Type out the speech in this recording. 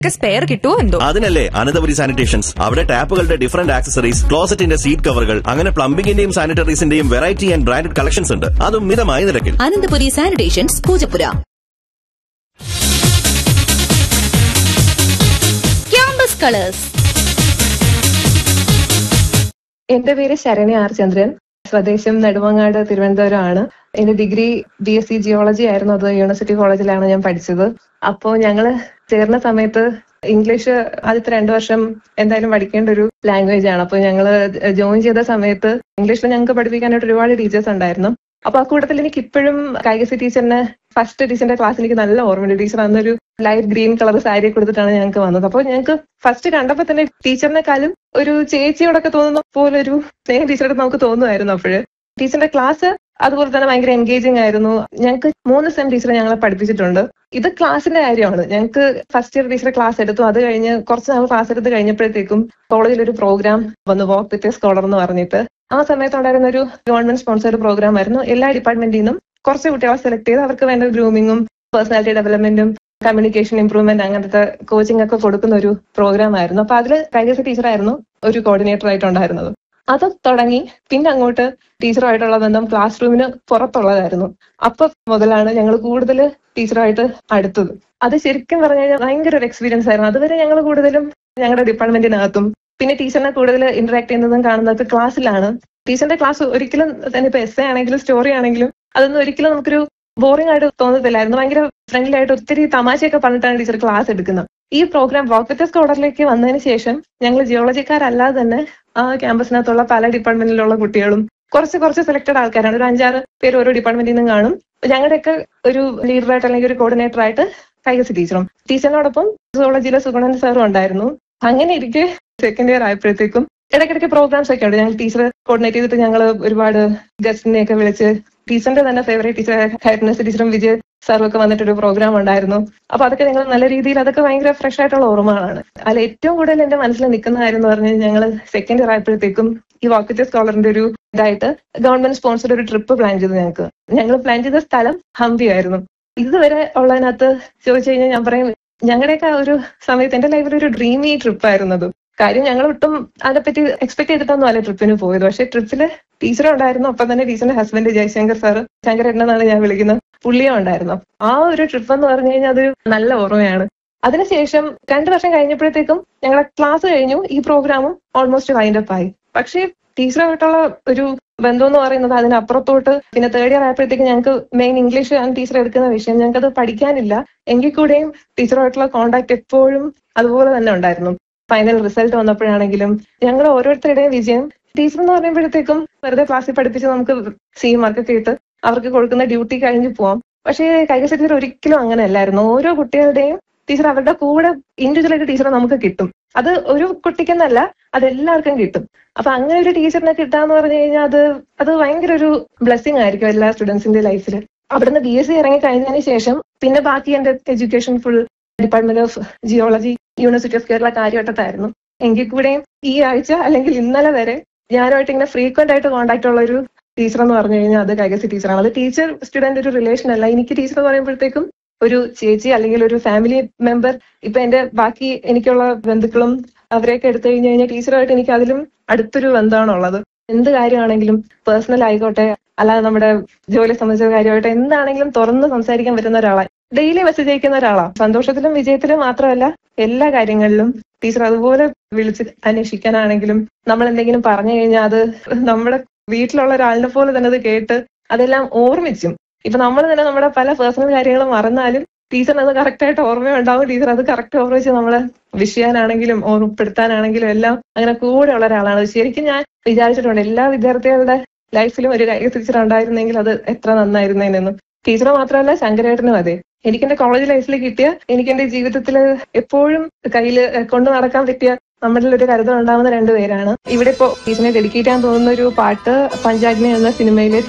spare കിട്ടുമോ എന്തോ അതിനല്ലേ അനന്തപുരി സാനിറ്റേഷൻസ് അവിടെ ടാപ്പുകളുടെ ഡിഫറന്റ് ആക്സസറീസ് ക്ലോസറ്റിന്റെ സീറ്റ് കവറുകൾ അങ്ങനെ പ്ലംബിംഗിന്റെയും സാനിറ്ററീസിന്റെയും വെറൈറ്റി ആൻഡ് ബ്രാൻഡഡ് കളക്ഷൻസ് ഉണ്ട് അതും മിതമായ നിരക്കിൽ Ananthapuri sanitations Poojappura campus colours എന്റെ പേര് ശരണി ആർ ചന്ദ്രൻ സ്വദേശം നെടുമങ്ങാട് തിരുവനന്തപുരം ആണ് എന്റെ degree B S C geology ആയിരുന്നു അത് യൂണിവേഴ്സിറ്റി കോളേജിലാണ് ഞാൻ പഠിച്ചത് അപ്പോൾ ഞങ്ങള് ചേർന്ന സമയത്ത് ഇംഗ്ലീഷ് ആദ്യത്തെ രണ്ടു വർഷം എന്തായാലും പഠിക്കേണ്ട ഒരു ലാംഗ്വേജ് ആണ് അപ്പോൾ ഞങ്ങള് ജോയിൻ ചെയ്ത സമയത്ത് ഇംഗ്ലീഷിൽ ഞങ്ങൾക്ക് പഠിപ്പിക്കാനായിട്ട് ഒരുപാട് ടീച്ചേഴ്സ് ഉണ്ടായിരുന്നു അപ്പൊ ആ കൂട്ടത്തിൽ എനിക്ക് ഇപ്പോഴും കായികസി ടീച്ചറിനെ ഫസ്റ്റ് ടീച്ചറിന്റെ ക്ലാസ് എനിക്ക് നല്ല ഓർമ്മയുണ്ട് ടീച്ചർ അന്നൊരു ലൈറ്റ് ഗ്രീൻ കളർ സാരി കൊടുത്തിട്ടാണ് ഞങ്ങൾക്ക് വന്നത് അപ്പോൾ ഞങ്ങൾക്ക് ഫസ്റ്റ് കണ്ടപ്പോൾ തന്നെ ടീച്ചറിനെക്കാളും ഒരു ചേച്ചിയോടൊക്കെ തോന്നുന്ന പോലെ ഒരു സ്നേഹം ടീച്ചറുടെ നമുക്ക് തോന്നുമായിരുന്നു അപ്പോഴ് ടീച്ചറിന്റെ ക്ലാസ് അതുപോലെ തന്നെ ഭയങ്കര എൻഗേജിങ് ആയിരുന്നു ഞങ്ങൾക്ക് മൂന്ന് സെം ടീച്ചർ ഞങ്ങളെ പഠിപ്പിച്ചിട്ടുണ്ട് ഇത് ക്ലാസിന്റെ കാര്യമാണ് ഞങ്ങൾക്ക് ഫസ്റ്റ് ഇയർ ടീച്ചറെ ക്ലാസ് എടുത്തു അത് കഴിഞ്ഞ് കുറച്ച് നാൾ ക്ലാസ് എടുത്ത് കഴിഞ്ഞപ്പോഴത്തേക്കും കോളേജിൽ ഒരു പ്രോഗ്രാം വന്നു വോക്ക് വിത്ത് സ്കോളർ എന്ന് പറഞ്ഞിട്ട് ആ സമയത്ത് ഉണ്ടായിരുന്ന ഒരു ഗവൺമെന്റ് സ്പോൺസർഡ് പ്രോഗ്രാം ആയിരുന്നു എല്ലാ ഡിപ്പാർട്ട്മെന്റിൽ നിന്നും കുറച്ച് കുട്ടികളെ സെലക്ട് ചെയ്ത് അവർക്ക് വേണ്ട ഗ്രൂമിങ്ങും പേഴ്സണാലിറ്റി ഡെവലപ്മെന്റും കമ്മ്യൂണിക്കേഷൻ ഇംപ്രൂവ്മെന്റ് അങ്ങനത്തെ കോച്ചിങ് ഒക്കെ കൊടുക്കുന്ന ഒരു പ്രോഗ്രാം ആയിരുന്നു അപ്പൊ അതിൽ കൈകസ ടീച്ചറായിരുന്നു ഒരു കോർഡിനേറ്റർ ആയിട്ടുണ്ടായിരുന്നത് അത് തുടങ്ങി പിന്നെ അങ്ങോട്ട് ടീച്ചറുമായിട്ടുള്ള ബന്ധം ക്ലാസ് റൂമിന് പുറത്തുള്ളതായിരുന്നു അപ്പൊ മുതലാണ് ഞങ്ങൾ കൂടുതൽ ടീച്ചറുമായിട്ട് അടുത്തത് അത് ശരിക്കും പറഞ്ഞു കഴിഞ്ഞാൽ ഭയങ്കര ഒരു എക്സ്പീരിയൻസ് ആയിരുന്നു അതുവരെ ഞങ്ങൾ കൂടുതലും ഞങ്ങളുടെ ഡിപ്പാർട്ട്മെന്റിനകത്തും പിന്നെ ടീച്ചറിനെ കൂടുതൽ ഇന്ററാക്ട് ചെയ്യുന്നതും കാണുന്നതൊക്കെ ക്ലാസ്സിലാണ് ടീച്ചറിന്റെ ക്ലാസ് ഒരിക്കലും തന്നെ ഇപ്പൊ എസ് എ ആണെങ്കിലും സ്റ്റോറി ആണെങ്കിലും അതൊന്നും ഒരിക്കലും നമുക്കൊരു ബോറിംഗ് ആയിട്ട് തോന്നത്തില്ലായിരുന്നു ഭയങ്കര ഫ്രണ്ട്ലി ആയിട്ട് ഒത്തിരി തമാശയൊക്കെ പറഞ്ഞിട്ടാണ് ടീച്ചർ ക്ലാസ് എടുക്കുന്നത് ഈ പ്രോഗ്രാം റോക്കറ്റ് സ്കോളറിലേക്ക് വന്നതിന് ശേഷം ഞങ്ങൾ ജിയോളജിക്കാരല്ലാതെ തന്നെ ആ ക്യാമ്പസിനകത്തുള്ള പല ഡിപ്പാർട്ട്മെന്റിലുള്ള കുട്ടികളും കുറച്ച് കുറച്ച് സെലക്ടഡ് ആൾക്കാരാണ് ഒരു അഞ്ചാറ് പേര് ഓരോ ഡിപ്പാർട്ട്മെന്റിൽ നിന്നും കാണും ഞങ്ങളുടെയൊക്കെ ഒരു ലീഡറായിട്ട് അല്ലെങ്കിൽ ഒരു കോർഡിനേറ്റർ ആയിട്ട് കൈകസി ടീച്ചറും ടീച്ചറിനോടൊപ്പം സുവോളജിയിലെ സുഗുണൻ സാറും ഉണ്ടായിരുന്നു അങ്ങനെ ഇരിക്കെ സെക്കൻഡ് ഇയർ ആയപ്പോഴത്തേക്കും ഇടയ്ക്കിടയ്ക്ക് പ്രോഗ്രാംസ് ഒക്കെ ഉണ്ട് ഞങ്ങൾ ടീച്ചർ കോർഡിനേറ്റ് ചെയ്തിട്ട് ഞങ്ങൾ ഒരുപാട് ഗസ്റ്റിനെ ഒക്കെ വിളിച്ച് ടീച്ചറിന്റെ തന്നെ ഫേവറേറ്റ് ടീച്ചർ ഹൈറ്റ്നസ് ടീച്ചറും വിജയ് സാറും ഒക്കെ വന്നിട്ടൊരു പ്രോഗ്രാം ഉണ്ടായിരുന്നു അപ്പൊ അതൊക്കെ ഞങ്ങൾ നല്ല രീതിയിൽ അതൊക്കെ ഭയങ്കര ഫ്രഷ് ആയിട്ടുള്ള ഓർമ്മകളാണ് അതിൽ ഏറ്റവും കൂടുതൽ എന്റെ മനസ്സിൽ നിൽക്കുന്ന കാര്യം എന്ന് പറഞ്ഞാൽ ഞങ്ങൾ സെക്കൻഡ് ഇയർ ആയപ്പോഴത്തേക്കും ഈ വാക്കറ്റ് സ്കോളറിന്റെ ഒരു ഇതായിട്ട് ഗവൺമെന്റ് സ്പോൺസർ ഒരു ട്രിപ്പ് പ്ലാൻ ചെയ്തു ഞങ്ങൾക്ക് ഞങ്ങൾ പ്ലാൻ ചെയ്ത സ്ഥലം ഹംപി ആയിരുന്നു ഇതുവരെ ഉള്ളതിനകത്ത് ചോദിച്ചു കഴിഞ്ഞാൽ ഞാൻ പറയും ഞങ്ങളുടെയൊക്കെ ആ ഒരു സമയത്ത് എന്റെ ലൈഫിൽ ഒരു ഡ്രീമി ട്രിപ്പ് ആയിരുന്നു അത് കാര്യം ഞങ്ങൾ ഒട്ടും അതിനെപ്പറ്റി എക്സ്പെക്ട് ചെയ്തിട്ടൊന്നും അല്ല ട്രിപ്പിന് പോയത് പക്ഷെ ട്രിപ്പില് ടീച്ചർ ഉണ്ടായിരുന്നു ഒപ്പം തന്നെ ടീച്ചറിന്റെ ഹസ്ബൻഡ് ജയശങ്കർ സാറ് ശങ്കരൻ എന്നാണ് ഞാൻ വിളിക്കുന്നത് പുള്ളിയും ഉണ്ടായിരുന്നു ആ ഒരു ട്രിപ്പ് എന്ന് പറഞ്ഞു കഴിഞ്ഞാൽ അതൊരു നല്ല ഓർമ്മയാണ് അതിനുശേഷം രണ്ടു വർഷം കഴിഞ്ഞപ്പോഴത്തേക്കും ഞങ്ങളെ ക്ലാസ് കഴിഞ്ഞു ഈ പ്രോഗ്രാമും ഓൾമോസ്റ്റ് വൈൻഡപ്പ് ആയി പക്ഷേ ടീച്ചറുമായിട്ടുള്ള ഒരു ബന്ധം എന്ന് പറയുന്നത് അതിനപ്പുറത്തോട്ട് പിന്നെ തേർഡ് ഇയർ ആയപ്പോഴത്തേക്ക് ഞങ്ങൾക്ക് മെയിൻ ഇംഗ്ലീഷ് ആണ് ടീച്ചർ എടുക്കുന്ന വിഷയം ഞങ്ങൾക്ക് അത് പഠിക്കാനില്ല എങ്കിൽ കൂടെയും ടീച്ചറുമായിട്ടുള്ള കോണ്ടാക്ട് എപ്പോഴും അതുപോലെ തന്നെ ഉണ്ടായിരുന്നു ഫൈനൽ റിസൾട്ട് വന്നപ്പോഴാണെങ്കിലും ഞങ്ങൾ ഓരോരുത്തരുടെയും വിജയം ടീച്ചർ എന്ന് പറയുമ്പോഴത്തേക്കും വെറുതെ ക്ലാസ്സിൽ പഠിപ്പിച്ച് നമുക്ക് സി മാർക്കൊക്കെ ഇട്ട് അവർക്ക് കൊടുക്കുന്ന ഡ്യൂട്ടി കഴിഞ്ഞ് പോവാം പക്ഷേ കൈകസ ടീച്ചർ ഒരിക്കലും അങ്ങനെ അല്ലായിരുന്നു ഓരോ കുട്ടികളുടെയും ടീച്ചർ അവരുടെ കൂടെ ഇൻഡിവിജ്വൽ ആയിട്ട് ടീച്ചറെ നമുക്ക് കിട്ടും അത് ഒരു കുട്ടിക്കെന്നല്ല അത് എല്ലാവർക്കും കിട്ടും അപ്പൊ അങ്ങനെ ഒരു ടീച്ചറിനെ കിട്ടാന്ന് പറഞ്ഞു കഴിഞ്ഞാൽ അത് അത് ഭയങ്കര ഒരു ബ്ലെസ്സിങ് ആയിരിക്കും എല്ലാ സ്റ്റുഡൻസിന്റെ ലൈഫിൽ അവിടുന്ന് ബി എസ് സി ഇറങ്ങി കഴിഞ്ഞതിന് ശേഷം പിന്നെ ബാക്കി എന്റെ education full department of geology university of Kerala കാര്യവട്ടത്തായിരുന്നു എങ്കിൽ കൂടെയും ഈ ആഴ്ച അല്ലെങ്കിൽ ഇന്നലെ വരെ ഞാനുമായിട്ട് ഇങ്ങനെ ഫ്രീക്വന്റ് ആയിട്ട് കോൺടാക്ട് ഉള്ള ഒരു ടീച്ചർ എന്ന് പറഞ്ഞു കഴിഞ്ഞാൽ അത് കൈകസി ടീച്ചറാണ് അത് ടീച്ചർ സ്റ്റുഡന്റ് ഒരു റിലേഷൻ അല്ല എനിക്ക് ടീച്ചർ എന്ന് പറയുമ്പോഴത്തേക്കും ഒരു ചേച്ചി അല്ലെങ്കിൽ ഒരു ഫാമിലി മെമ്പർ ഇപ്പൊ എന്റെ ബാക്കി എനിക്കുള്ള ബന്ധുക്കളും അവരെയൊക്കെ എടുത്തു കഴിഞ്ഞു കഴിഞ്ഞാൽ ടീച്ചറുമായിട്ട് എനിക്ക് അതിലും അടുത്തൊരു ബന്ധമാണുള്ളത് എന്ത് കാര്യമാണെങ്കിലും പേഴ്സണൽ ആയിക്കോട്ടെ അല്ലാതെ നമ്മുടെ ജോലി സംബന്ധിച്ച കാര്യമായിട്ട് എന്താണെങ്കിലും തുറന്ന് സംസാരിക്കാൻ പറ്റുന്ന ഒരാളാണ് ഡെയിലി മെസ്സേജ് അയക്കുന്ന ഒരാളാണ് സന്തോഷത്തിലും വിജയത്തിലും മാത്രമല്ല എല്ലാ കാര്യങ്ങളിലും ടീച്ചർ അതുപോലെ വിളിച്ച് അന്വേഷിക്കാനാണെങ്കിലും നമ്മൾ എന്തെങ്കിലും പറഞ്ഞു കഴിഞ്ഞാൽ അത് നമ്മുടെ വീട്ടിലുള്ള ഒരാളിനെ പോലെ തന്നെ അത് കേട്ട് അതെല്ലാം ഓർമ്മിച്ചും ഇപ്പൊ നമ്മൾ തന്നെ നമ്മുടെ പല പേഴ്സണൽ കാര്യങ്ങളും മറന്നാലും ടീച്ചറിന് അത് കറക്റ്റ് ആയിട്ട് ഓർമ്മയുണ്ടാവും ടീച്ചർ അത് കറക്റ്റ് ഓർമ്മിച്ച് നമ്മളെ വിഷയാനാണെങ്കിലും ഓർമ്മപ്പെടുത്താനാണെങ്കിലും എല്ലാം അങ്ങനെ കൂടെ ഉള്ള ഒരാളാണ് ശരിക്കും ഞാൻ വിചാരിച്ചിട്ടുണ്ട് എല്ലാ വിദ്യാർത്ഥികളുടെ ലൈഫിലും ഒരു കായിക ടീച്ചർ ഉണ്ടായിരുന്നെങ്കിൽ അത് എത്ര നന്നായിരുന്നേനെന്നും ടീച്ചർ മാത്രമല്ല ശങ്കരേട്ടനും അതെ എനിക്ക് എന്റെ കോളേജ് ലൈഫിൽ കിട്ടിയ എനിക്ക് എന്റെ ജീവിതത്തിൽ എപ്പോഴും കയ്യിൽ കൊണ്ടു നടക്കാൻ പറ്റിയ നമ്മളിൽ ഒരു കരുതൽ ഉണ്ടാവുന്ന രണ്ടുപേരാണ് ഇവിടെ ഇപ്പോ ടീച്ചറിനെ ഡെഡിക്കേറ്റ് ചെയ്യാൻ തോന്നുന്ന ഒരു പാട്ട് പഞ്ചാഗ്നി എന്ന സിനിമയിലെ